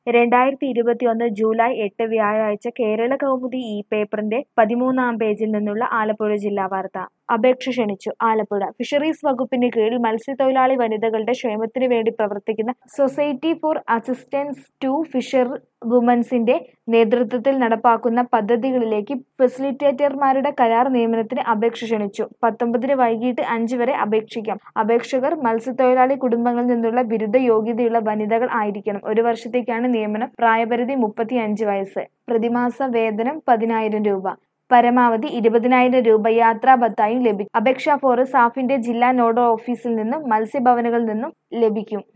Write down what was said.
രണ്ടായിരത്തി ഇരുപത്തിയൊന്ന് ജൂലൈ എട്ട് വ്യാഴാഴ്ച കേരള കൗമുദി ഈ പേപ്പറിന്റെ പതിമൂന്നാം പേജിൽ നിന്നുള്ള ആലപ്പുഴ ജില്ലാ വാർത്ത അപേക്ഷ ക്ഷണിച്ചു ആലപ്പുഴ ഫിഷറീസ് വകുപ്പിന് കീഴിൽ മത്സ്യത്തൊഴിലാളി വനിതകളുടെ ക്ഷേമത്തിനു വേണ്ടി പ്രവർത്തിക്കുന്ന society for assistance to fisher വുമൻസിന്റെ നേതൃത്വത്തിൽ നടപ്പാക്കുന്ന പദ്ധതികളിലേക്ക് ഫെസിലിറ്റേറ്റർമാരുടെ കരാർ നിയമനത്തിന് അപേക്ഷ ക്ഷണിച്ചു പത്തൊമ്പതിന് വൈകിട്ട് അഞ്ച് വരെ അപേക്ഷിക്കാം അപേക്ഷകർ മത്സ്യത്തൊഴിലാളി കുടുംബങ്ങളിൽ നിന്നുള്ള ബിരുദ യോഗ്യതയുള്ള വനിതകൾ ആയിരിക്കണം ഒരു വർഷത്തേക്കാണ് നിയമനം പ്രായപരിധി മുപ്പത്തി അഞ്ച് വയസ്സ് പ്രതിമാസ വേതനം പതിനായിരം രൂപ പരമാവധി ഇരുപതിനായിരം രൂപ യാത്രാ ഭത്തായും ലഭിക്കും അപേക്ഷാ ഫോറ് സാഫിന്റെ ജില്ലാ നോഡൽ ഓഫീസിൽ നിന്നും മത്സ്യഭവനുകളിൽ നിന്നും ലഭിക്കും